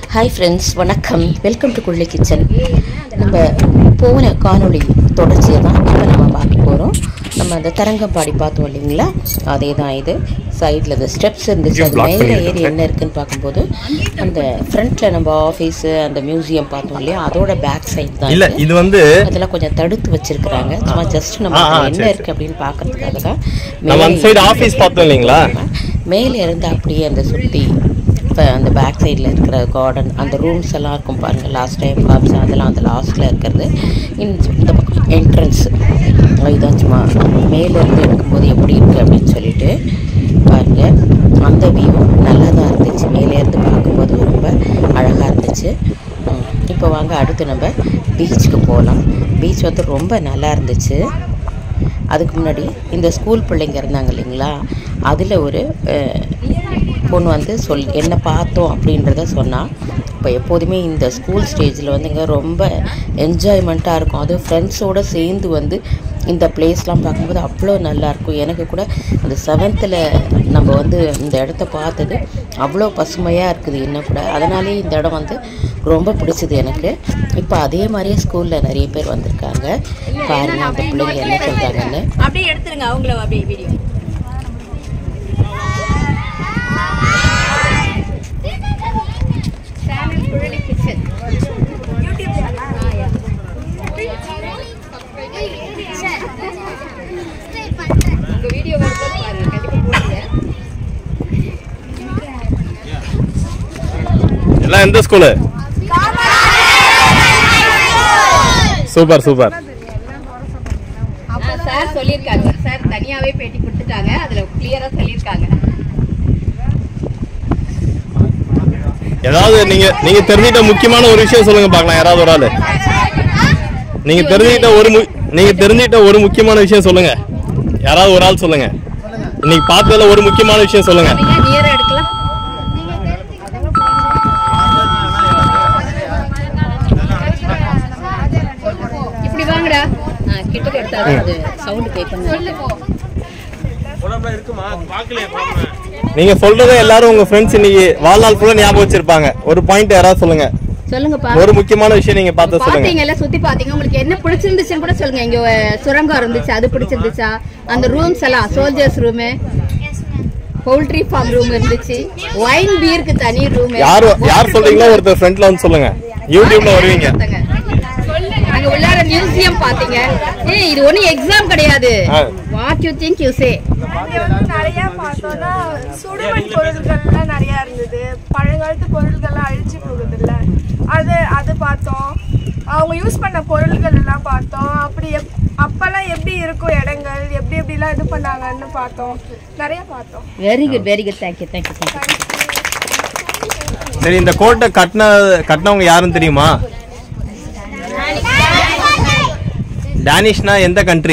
Hi friends வணக்கம் welcome to Kuzhali kitchen நம்ம போன காணொளி தொடர்ச்சியை தான் இப்போ நம்ம பார்க்க போகிறோம் நம்ம அந்த தரங்கம்பாடி பார்த்தோம் இல்லைங்களா அதே தான் இது சைடில் இந்த ஸ்டெப்ஸ் இருந்துச்சு அது மேலே ஏறி என்ன இருக்குன்னு பார்க்கும்போது அந்த ஃப்ரண்ட்டில் நம்ம ஆஃபீஸு அந்த மியூசியம் பார்த்தோம் இல்லையா அதோட பேக் சைடு தான் இல்ல இது. இது வந்து அதெல்லாம் கொஞ்சம் தடுத்து வச்சிருக்கிறாங்க சும்மா ஜஸ்ட் நம்ம ஆ, ஆ, அதுல என்ன சரி, இருக்கு அப்படின்னு பார்க்கறதுக்காக தான் நம்ம அந்த மேலே சைடு ஆபீஸ் பார்த்தோம் இல்லைங்களா மேலே இருந்து அப்படியே அந்த சுற்றி இப்போ அந்த பேக் சைடில் இருக்கிற கார்டன் அந்த ரூம்ஸ் எல்லாம் இருக்கும் பாருங்கள் லாஸ்ட் டைம் காமிச்சா அதெல்லாம் அந்த லாஸ்ட்டில் இருக்கிறது இந்த இந்த பக்கம் என்ட்ரன்ஸ் இதுதான் சும்மா மேலேருந்து எடுக்கும்போது எப்படி இருக்குது அப்படின்னு சொல்லிட்டு பாருங்கள் அந்த வியூ நல்லா தான் இருந்துச்சு மேலேருந்து பார்க்கும்போது ரொம்ப அழகாக இருந்துச்சு ம், இப்போ வாங்க அடுத்து நம்ம பீச்சுக்கு போகலாம் பீச் வந்து ரொம்ப நல்லா இருந்துச்சு அதுக்கு முன்னாடி இந்த ஸ்கூல் பிள்ளைங்க இருந்தாங்க இல்லைங்களா அதில் ஒரு அஹ், பொண்ணு வந்து சொல் என்ன பார்த்தோம் அப்படின்றத சொன்னால் இப்போ எப்போதுமே இந்த ஸ்கூல் ஸ்டேஜில் வந்துங்க ரொம்ப என்ஜாய்மெண்ட்டாக இருக்கும் அதுவும் ஃப்ரெண்ட்ஸோடு சேர்ந்து வந்து இந்த பிளேஸ்லாம் பார்க்கும்போது அவ்வளோ நல்லாயிருக்கும் எனக்கு கூட அந்த செவன்த்தில் நம்ம வந்து இந்த இடத்த பார்த்தது அவ்வளோ பசுமையாக இருக்குது இன்னும் கூட அதனாலே இந்த இடம் வந்து ரொம்ப பிடிச்சது எனக்கு இப்போ அதே மாதிரியே ஸ்கூலில் நிறைய பேர் வந்திருக்காங்க பாருங்க அந்த பிள்ளைங்க என்ன சொல்கிறாங்கன்னு அப்படியே எடுத்துருங்க அவங்கள அப்படியே video channel Kuzhali kitchen YouTube உங்க வீடியோ வரும்போது பாருங்க கண்டிப்பா போடுங்க எல்லாம் எந்த ஸ்கூலு சூப்பர் சூப்பர் அப்ப சார் சொல்லியிருக்காங்க சார் தனியாவே பேட்டி கொடுத்துட்டாங்க அதுல கிளியரா சொல்லியிருக்காங்க ஏதாவது நீங்க நீங்க தெரிஞ்சுக்கிட்ட முக்கியமான ஒரு விஷயம் சொல்லுங்க பார்க்கலாம் யாராவது ஒரு ஆளு நீங்க தெரிஞ்சுக்கிட்ட ஒரு மு- நீங்க தெரிஞ்சுக்கிட்ட ஒரு முக்கியமான விஷயம் சொல்லுங்க யாராவது ஒரு ஆள் சொல்லுங்க இன்னைக்கு பார்த்ததுல ஒரு முக்கியமான விஷயம் சொல்லுங்க நீங்க நியரா எடுக்கலாம் இப்படி வாங்கடா ஆ, கிட்ட எடுத்தா அது சவுண்ட் பே பண்ண நீங்க சொல்றதை எல்லாரும் உங்க ஃப்ரெண்ட்ஸ் இன்னைக்கு வாழ்நாள் ஃபுல்லா ஞாபகம் வச்சிருப்பாங்க ஒரு பாயிண்ட் யாராவது சொல்லுங்க சொல்லுங்கப்பா ஒரு முக்கியமான விஷயம் நீங்க பார்த்து சொல்லுங்க பாத்தீங்கல்ல சுத்தி பாத்தீங்க உங்களுக்கு என்ன பிடிச்சிருந்துச்சுன்னு கூட சொல்லுங்க இங்க அஹ், சுரங்கம் இருந்துச்சு அது பிடிச்சிருந்துச்சா அந்த ரூம்ஸ் எல்லாம் soldiers room poultry farm room இருந்துச்சு ஒயின் பீருக்கு தனி ரூம் யார் யார் சொல்றீங்களோ ஒருத்தர் ஃப்ரெண்ட்ல வந்து சொல்லுங்க யூடியூப்ல வருவீங்க அங்க உள்ளார மியூசியம் பாத்தீங்க ஏய் இது ஒண்ணு எக்ஸாம் கிடையாது ஆ. What you think you say இங்க வந்து நிறைய பார்த்தோம்னா சுடுமண் பொருட்கள்லாம் நிறைய இருந்தது பழங்காலத்து பொருட்கள்லாம் அழிச்சு போகுதுல்ல அது அது பார்த்தோம் அவங்க யூஸ் பண்ண பொருட்கள் எல்லாம் பார்த்தோம் அப்படி எப் அப்பெல்லாம் எப்படி இருக்கும் இடங்கள் எப்படி எப்படிலாம் இது பண்ணாங்கன்னு பார்த்தோம் நிறைய பார்த்தோம் very good very good thank you thank you thank you சரி இந்த கோட்டை கட்டின கட்டினவங்க யாருன்னு தெரியுமா டேனிஷ்னா எந்த country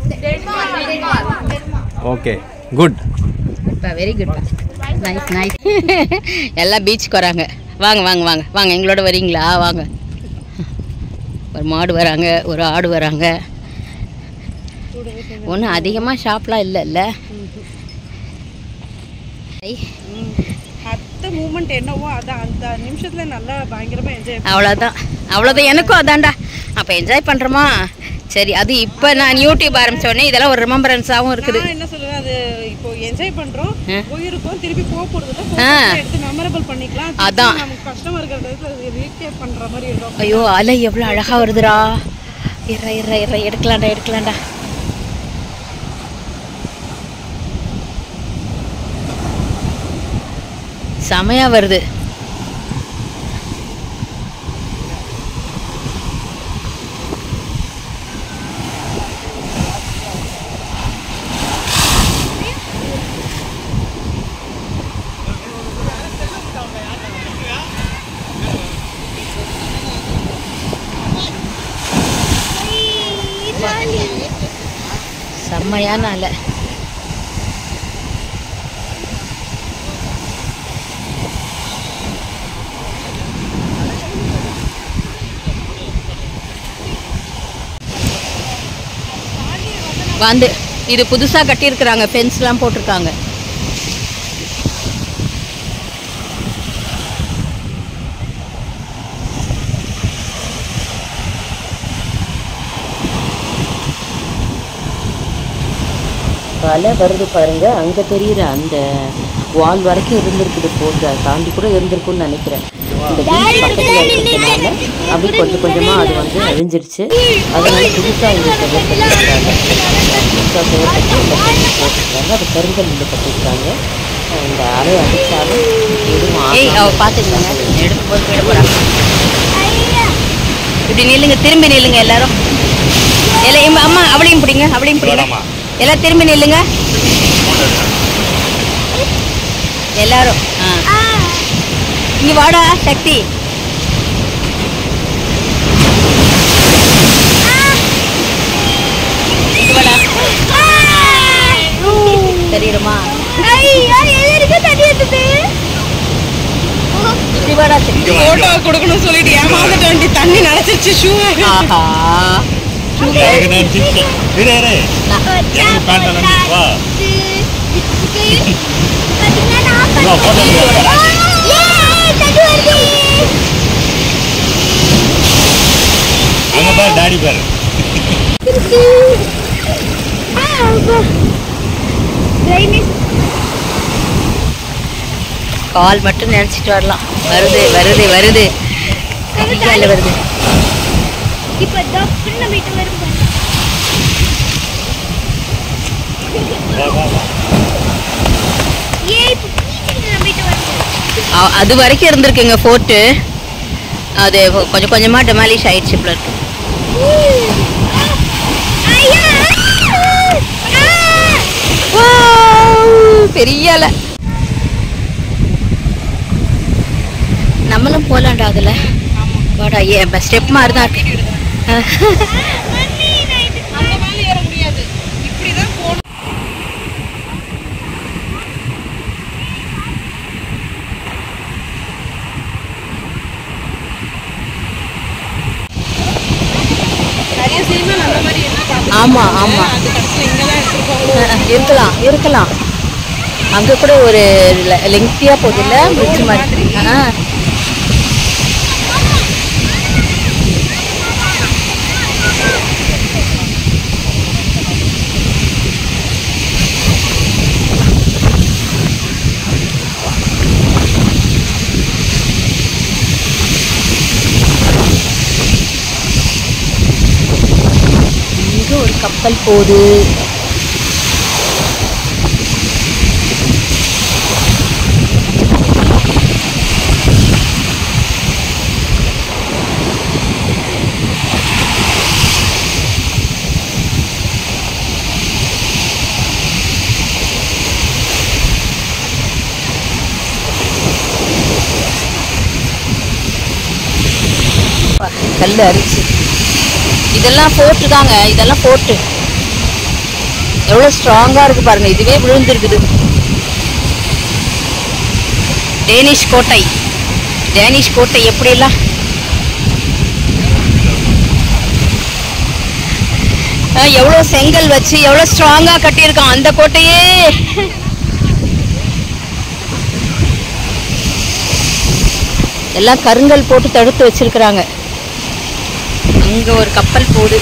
okay good very good nice nice எல்லாம் பீச்சுக்கு வராங்க வாங்க வாங்க வாங்க வாங்க எங்களோட வரீங்களா வாங்க ஒரு மாடு வராங்க ஒரு ஆடு வராங்க ஒன்றும் அதிகமாக ஷாப்லாம் இல்லைல்ல ஐ, அடுத்த மூமெண்ட் என்னவோ அதான் அந்த நிமிஷத்துல நல்லா பயங்கரமா என்ஜாய் அவ்வளோதான் அவ்வளோதான் எனக்கும் அதான்டா அப்போ என்ஜாய் பண்ணுறோமா சரி அது இப்போ நான் யூடியூப் ஆரம்பிச்ச உடனே இதெல்லாம் ஒரு ரிமெம்பரன்ஸாகவும் இருக்குது நான் என்ன சொல்லுவேன் அது இப்போ என்ஜாய் பண்றோம் ஆ. போயிருக்கோம் திருப்பி போக போறது ஆ. எடுத்து மெமரபிள் பண்ணிக்கலாம் அதான். திருப்பி நமக்கு கஷ்டமா இருக்கிற இடத்துல ரீகேப் பண்ற மாதிரி இருக்கும் ஐயோ அலை எவ்வளோ அழகாக வருதுடா இற இற இற எடுக்கலாம்டா எடுக்கலாம்டா செமையா வருது செம்மையான அலை வந்து இது புதுசாக கட்டியிருக்கிறாங்க ஃபென்ஸ்லாம் போட்டிருக்காங்க அலை வருது பாருங்க அங்கே தெரியுற அந்த வால் வரைக்கும் இருந்திருக்குது போட்டு அதை தாண்டி கூட இருந்திருக்கும்னு நினைக்கிறேன் இந்த பீச் பக்கத்தில் இருக்கிறதுனால அப்படி கொஞ்சம் கொஞ்சமாக அது வந்து அழிஞ்சிருச்சு அதனால புதுசாக இங்கே செய்யப்பட்டிருக்காங்க புதுசாக செய்யப்பட்டு இந்த பீச் போட்டிருக்காங்க அது கருங்கல்லில் கட்டியிருக்காங்க இந்த அலை அடித்தாலும் எதுவும் ஏய் அவ ஆகாம பார்த்துக்கங்க எடுத்து போது போயிட போறாங்க இப்படி நில்லுங்க திரும்பி நில்லுங்க எல்லாரும் எல்லாம் அம்மா அவளையும் பிடிங்க அவளையும் பிடிங்க வேணாமா? எல்லாம் திரும்பி நில்லுங்க எல்லாரும் ஆ இங்க வாடா சக்தி இங்க வாடா தெரியுமா இப்படி வாடா சக்தி போட்டோ கொடுக்கணும்னு சொல்லிட்டு ஏமாந்துட்டு வேண்டி தண்ணி நினைச்சிருச்சு ஷூ ஆஹா எனக்கு நினைச்சிருச்சு. இரு, இரு. எனக்கு பேண்ட் நினைச்சிருச்சு. வா. வா, photo எடுக்கலாம். அங்க பாரு டாடி பாரு கால் மட்டும் நினைச்சிட்டு வரலாம் வருது வருது வருது கையில வருது இப்ப தப்புன்னு நம்பிட்டு வரும் பாரு. வா வா வா ஏய் இப்ப பீச்சுக்கு நம்பிட்டு வரும் அ- அது வரைக்கும் இருந்திருக்குங்க ஃபோர்ட்டு அது கொஞ்சம் கொஞ்சமா டெமாலிஷ் ஆயிடுச்சு போல இருக்கு ஐயா பெரிய அலை நம்மளும் போலாம்டா அதுல வாடா ஏ ஸ்டெப் மாதிரி தான் இருக்கு அந்த மேலே ஏற முடியாது இப்படிதான் போகணும் நிறைய சினிமா அந்த மாதிரி எடுத்து ஆமா ஆமா அது கடைசியில் இங்கே தான் எடுத்துருப்பாங்களோ இருக்கலாம் இருக்கலாம் அங்க கூட ஒரு லெங்க்தியா போகுது இல்ல பிரிட்ஜ் மாதிரி ஆ. இங்க ஒரு கப்பல் போகுது கல் அரிச்சு இதெல்லாம் போட்டு தாங்க இதெல்லாம் போட்டு எவ்வளோ ஸ்ட்ராங்காக இருக்கு பாருங்க இதுவே விழுந்திருக்குது டேனிஷ் கோட்டை டேனிஷ் கோட்டை எப்படியெல்லாம் ஆ, எவ்வளோ செங்கல் வச்சு எவ்வளோ ஸ்ட்ராங்காக கட்டியிருக்கான் அந்த கோட்டையே எல்லாம் கருங்கல் போட்டு தடுத்து வச்சிருக்கிறாங்க அங்க ஒரு கப்பல் போகுது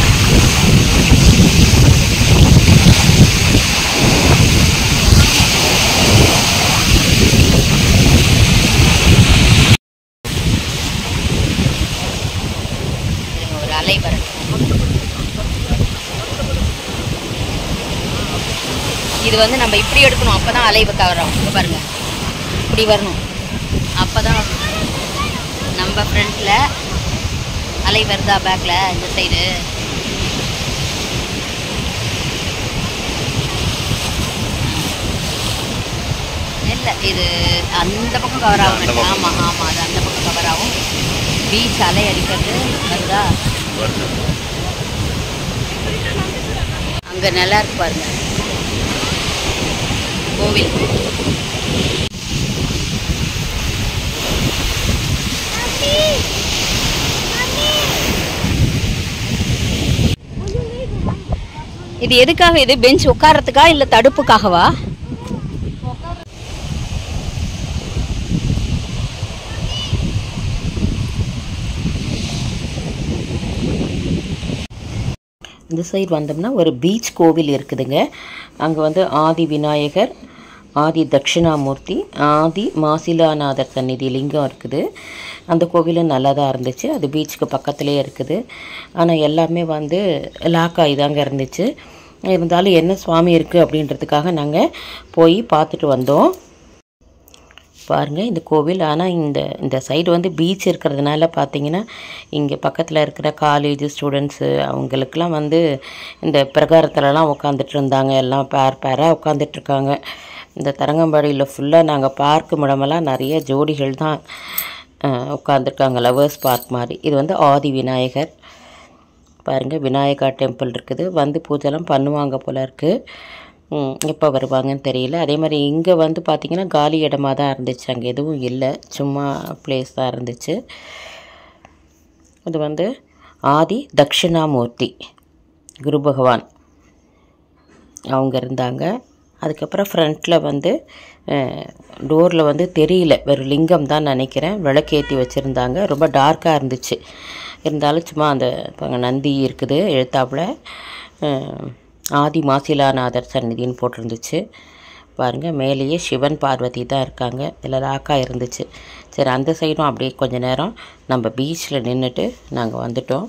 இருங்க, ஒரு அலை வரட்டும் இது வந்து நம்ம இப்படி எடுக்கணும் அப்பதான் அலை வரும் இங்க பாருங்க இப்படி வரணும் அப்பதான் நம்ம ஃப்ரண்ட்ல அலை வருதா பேக்ல இந்த சைடு இல்ல இது அந்த பக்கம் கவர் ஆகும் அந்த பக்கம். ஆமா ஆமா அது அந்த பக்கம் கவர் ஆகும் பீச் அலை அடிக்கிறது வருதா அங்க நல்லா இருக்கு பாருங்க கோவில் இது எதுக்காக இது பெஞ்ச் உட்கார்றதுக்கா இல்ல தடுப்புக்காகவா இந்த சைடு வந்தோம்னா ஒரு பீச் கோவில் இருக்குதுங்க அங்கே வந்து ஆதி விநாயகர் ஆதி தட்சிணாமூர்த்தி ஆதி மாசிலாநாதர் சந்நிதி லிங்கம் இருக்குது அந்த கோவிலும் நல்லா தான் இருந்துச்சு அது பீச்சுக்கு பக்கத்துலேயே இருக்குது ஆனால் எல்லாமே வந்து லாக் ஆகி தாங்க இருந்துச்சு இருந்தாலும் என்ன சுவாமி இருக்குது அப்படின்றதுக்காக நாங்கள் போய் பார்த்துட்டு வந்தோம் பாருங்கள் இந்த கோவில் ஆனால் இந்த இந்த சைடு வந்து பீச் இருக்கிறதுனால பார்த்தீங்கன்னா இங்கே பக்கத்தில் இருக்கிற காலேஜ் ஸ்டூடெண்ட்ஸு அவங்களுக்கெல்லாம் வந்து இந்த பிரகாரத்துலலாம் உட்காந்துட்டு இருந்தாங்க எல்லாம் பேர் பேராக உட்காந்துட்ருக்காங்க இந்த தரங்கம்பாடியில் ஃபுல்லாக நாங்கள் பார்க்கும் இடமெல்லாம் நிறைய ஜோடிகள் தான் உட்காந்துருக்காங்க லவர்ஸ் பார்க் மாதிரி இது வந்து ஆதி விநாயகர் பாருங்கள் விநாயகா டெம்பிள் இருக்குது வந்து பூஜைலாம் பண்ணுவாங்க போல இருக்குது எப்போ வருவாங்கன்னு தெரியல அதே மாதிரி இங்கே வந்து பார்த்திங்கன்னா காலி இடமா தான் இருந்துச்சு அங்கே எதுவும் இல்லை சும்மா பிளேஸ் தான் இருந்துச்சு இது வந்து ஆதி தட்சிணாமூர்த்தி குரு பகவான் அவங்க இருந்தாங்க அதுக்கப்புறம் ஃப்ரண்ட்டில் வந்து டோரில் வந்து தெரியல வெறும் லிங்கம் தான் நினைக்கிறேன் விளக்கேற்றி வச்சுருந்தாங்க ரொம்ப டார்க்காக இருந்துச்சு இருந்தாலும் சும்மா அந்த இப்போ அங்கே நந்தி இருக்குது எழுத்தாப்புல அஹ், ஆதி மாசிலாநாதர் சந்நிதின்னு போட்டிருந்துச்சு பாருங்கள் மேலேயே சிவன் பார்வதி தான் இருக்காங்க இதில் லாக்காக இருந்துச்சு சரி அந்த சைடும் அப்படியே கொஞ்ச நேரம் நம்ம பீச்சில் நின்றுட்டு நாங்கள் வந்துட்டோம்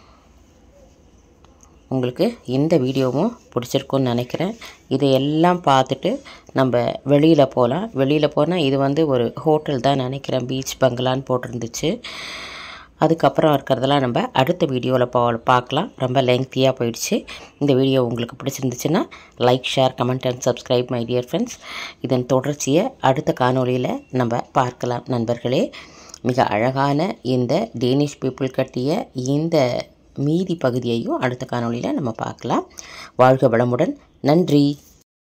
உங்களுக்கு இந்த வீடியோவும் பிடிச்சிருக்கும்னு நினைக்கிறேன் இதையெல்லாம் பார்த்துட்டு நம்ம வெளியில் போகலாம் வெளியில் போனால் இது வந்து ஒரு ஹோட்டல் தான் நினைக்கிறேன் பீச் பங்களான்னு போட்டிருந்துச்சு அதுக்கப்புறம் இருக்கிறதெல்லாம் நம்ம அடுத்த வீடியோவில் பா பார்க்கலாம் ரொம்ப லெங்க்த்தியாக போயிடுச்சு இந்த வீடியோ உங்களுக்கு பிடிச்சிருந்துச்சுன்னா like share comment and subscribe my dear friends இதன் தொடர்ச்சியை அடுத்த காணொளியில் நம்ம பார்க்கலாம் நண்பர்களே மிக அழகான இந்த டேனிஷ் பீப்புள் கட்டிய இந்த மீதி பகுதியையும் அடுத்த காணொளியில் நம்ம பார்க்கலாம் வாழ்க வளமுடன் நன்றி